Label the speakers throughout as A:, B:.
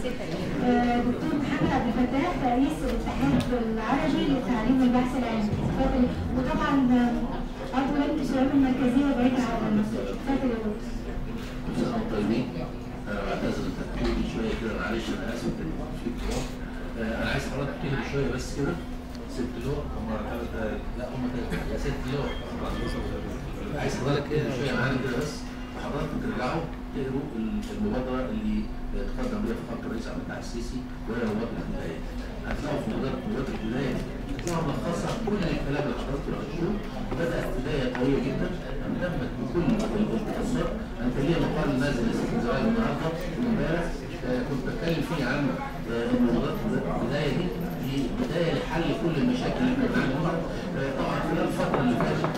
A: آه، دكتور محمد عبد الفتاح رئيس الاتحاد العربي للتعليم والبحث العلمي اتفضل وطبعا آه، عضو لجنه الشباب المركزيه بعيد عن المسؤول اتفضل يا دكتور
B: مساء الخير طيبين انا بعتذر تحكيلي شويه كده معلش انا اسف كده في اضطراب آه، انا عايز حضرتك تهدي شويه بس كده ست لوح هم ثلاثة لا هم ثلاثة يا ست لوح عايز حضرتك تهدي شويه معانا كده بس وحضراتكم ترجعوا تقروا ال- المبادره اللي تقدم بها فخامه الرئيس عبد الفتاح السيسي وهي مبادره البدايه هتلاقوا في مبادره مبادره البدايه هتلاقوا ملخصه كل الكلام اللي حضراتكم قريتوه بدات بدايه قويه جدا اهتمت بكل التخصصات انا كان ليا مقال نازل لسه في زمان النهارده امبارح آه، كنت بتكلم فيه عن آه، ان مبادره البدايه دي دي بدايه لحل كل المشاكل اللي احنا بنعاني منها آه، طبعا خلال الفتره اللي فاتت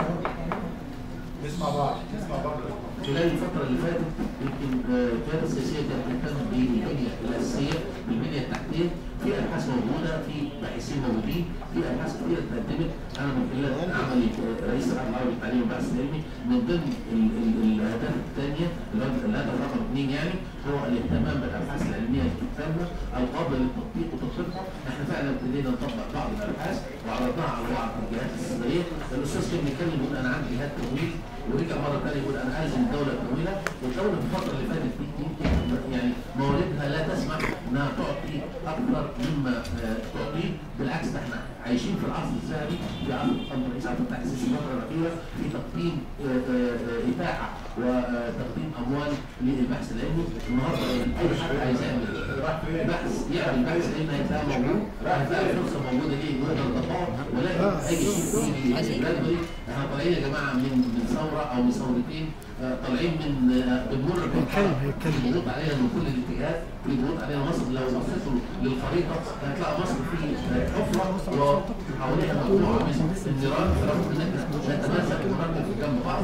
C: نسمع بعض نسمع بعض
B: خلال الفترة اللي فاتت يمكن آه، القيادة السياسية كانت بتهتم بالبنية الأساسية بالبنية التحتية في أبحاث موجودة في باحثين موجودين في أبحاث كتيرة اتقدمت أنا من خلال عملي آه، رئيس الاتحاد العربي للتعليم والبحث العلمي من ضمن ال- ال- الأهداف الثانية اللي هو الهدف رقم اثنين يعني هو الاهتمام بالأبحاث العلمية التامة القابلة للتطبيق وتطبيقها احنا فعلا ابتدينا نطبق بعض الأبحاث وعرضناها على بعض الجهات الاستثمارية الأستاذ كان بيتكلم يقول أنا عندي جهات تمويل ورجع مره ثانيه يقول انا الزم الدوله الطويله والدوله في الفتره اللي فاتت دي يمكن يعني مواردها لا تسمح انها تعطي اكثر مما آه، تعطيه بالعكس ده احنا عايشين في العصر الذهبي في عصر الخمر الرئيس عبد الفتاح السيسي الفتره الاخيره في تقديم آه، آه، آه، اتاحه وتقديم اموال للبحث العلمي النهارده اي حد عايز يعمل بحث يعمل بحث علمي هيتلاقي موجود هتلاقي فرصه موجوده ليه يقدر يطبقه ولكن اي شيء يجي بلادبري احنا طالعين يا جماعه من من ثوره او من ثورتين آه، طالعين من آه، بنمر بمرحله في ضغوط علينا من كل الاتجاهات في ضغوط علينا مصر لو بصيتوا للخريطه هتلاقوا مصر في آه، حفره وحواليها مجموعه من النيران فرغم ان احنا نتماسك ونركب في جنب بعض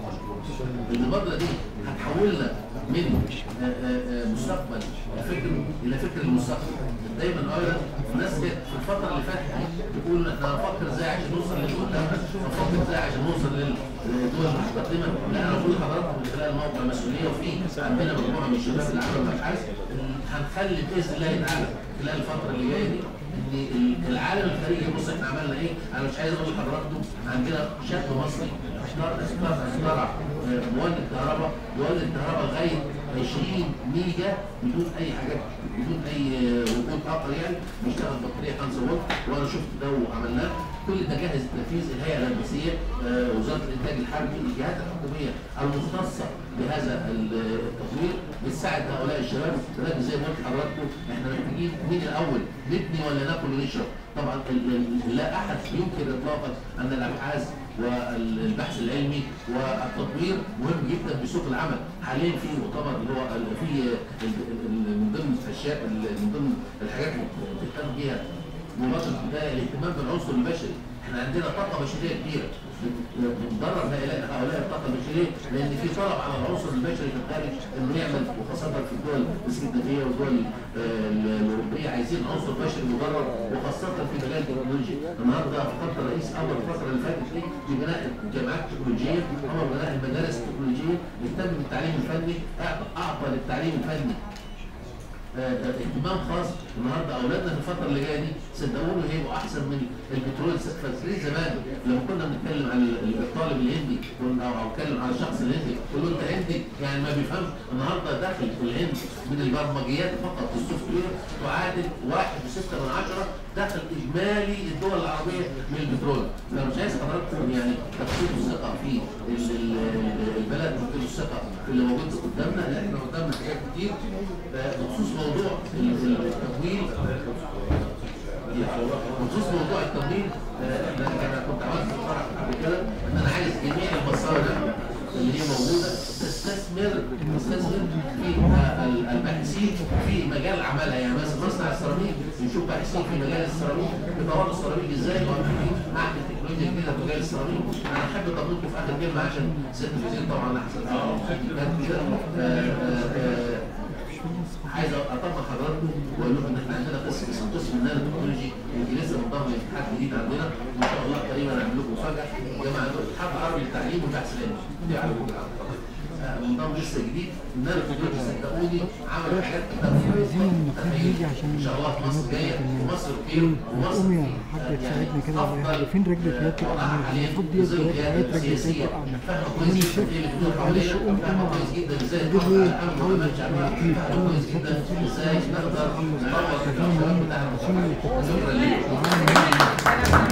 B: المبادره دي هتحولنا من آه، آه، آه، مستقبل فكر الى فكر المستقبل دايما ايضا الناس كانت في الفتره اللي فاتت دي بتقول احنا هنفكر ازاي عشان نوصل للقدام هنفكر ازاي عشان نوصل للدول المتقدمه لا انا بقول لحضراتكم من خلال موقع مسؤوليه وفي عندنا مجموعه من الشباب اللي عملوا ابحاث هنخلي باذن الله تعالى خلال الفتره اللي جايه دي ان ال- العالم الخارجي بص احنا عملنا ايه؟ انا مش عايز اقول لحضراتكم عندنا شاب مصري اختار اختار اخترع آه، مولد كهرباء يولد كهرباء لغايه 20 ميجا بدون اي حاجات بدون اي آه، وجود اخر يعني بيشتغل بطاريه 5 فولت وانا شفت ده وعملناه كل ده جاهز للتنفيذ الهيئه الهندسيه آه، وزاره الانتاج الحربي الجهات الحكوميه المختصه بهذا ال- التطوير بتساعد هؤلاء الشباب ولكن زي ما قلت لحضراتكم احنا محتاجين مين الاول نبني ولا ناكل ونشرب طبعا ال- ال- لا احد ينكر اطلاقا ان الابحاث والبحث العلمي والتطوير مهم جدا في سوق العمل حاليا في مؤتمر اللي هو ال- في ال- ال- من ضمن الاشياء ال- من ضمن الحاجات اللي بتهتم بيها مبادره البدايه الاهتمام بالعنصر البشري احنا عندنا طاقه بشريه كبيره بندرب هؤلاء هؤلاء الطاقه البشريه لان في طلب على العنصر البشري في الخارج انه يعمل وخاصه في الدول الاسكندنافيه والدول آه، الاوروبيه عايزين عنصر بشري مدرب وخاصه في مجال التكنولوجيا النهارده فقدت الرئيس امر الفتره اللي فاتت دي ببناء الجامعات التكنولوجيه امر بناء المدارس التكنولوجيه اهتم بالتعليم الفني أعطى- اعطى للتعليم الفني آه، آه، اهتمام خاص النهارده اولادنا في الفتره اللي جايه دي صدقوني هيبقوا احسن من البترول فاكرين زمان لما كنا بنتكلم عن ال- الطالب الهندي كنا- او أو نتكلم عن الشخص الهندي يقول له انت هندي يعني ما بيفهمش النهارده داخل في الهند من البرمجيات فقط في السوفت وير تعادل واحد وستة من عشرة دخل اجمالي الدول العربيه من البترول فانا مش عايز حضراتكم يعني تفقدوا الثقه في ال- ال- ال- البلد تفقدوا الثقه في اللي موجود قدامنا لا احنا قدامنا حاجات كتير آه، بخصوص موضوع ال- ال- التمويل بخصوص موضوع التمويل آه، احنا انا كنت عملت فرح قبل كده ان انا عايز جميع المصانع اللي هي موجوده تستثمر تستثمر في آه، ال- الباحثين في مجال عملها يعني مثلا مصنع السيراميك نشوف باحثين في مجال السيراميك بيطوروا السيراميك ازاي وفي معهد تكنولوجيا جديده في مجال السيراميك انا احب اطمنكم في اخر كلمه عشان ست الوزير طبعا احسن آه، آه، آه، عايز اطمن حضراتكم واقول لكم ان احنا عندنا قسم اسمه قسم النانو تكنولوجي يمكن لسه منضم لاتحاد جديد عندنا وان شاء الله قريبا هنعمل لكم مفاجاه يا جماعه دول الاتحاد العربي للتعليم والبحث العلمي دي على جوجل آه، نظام لسه جديد الناس دلوقتي صدقوني عملوا حاجات
C: عايزين المخرج يجي عشان
B: ان شاء الله في مصر
C: الكلمات
B: جايه
C: بتاعت الناس.
B: ومصر خير ومصر
C: قوم يا حاج تساعدني كده ولا حاجه فين رجل قياده الامير المفروض دي بدايه رجل قياده الامير
B: فاهمه
C: انا
B: كويس
C: مش
B: جدا
C: شايف
B: ايه اللي بتدور
C: معلش
B: حوالينا
C: قوم
B: فاهمه
C: قوم
B: كويس جدا ازاي
C: جيب
B: نحافظ
C: ايه
B: على الامن
C: حاول
B: والامن الشعبي فاهمه كويس جدا ازاي نقدر نطور الافكار بتاعت
C: عشان
B: شكرا لكم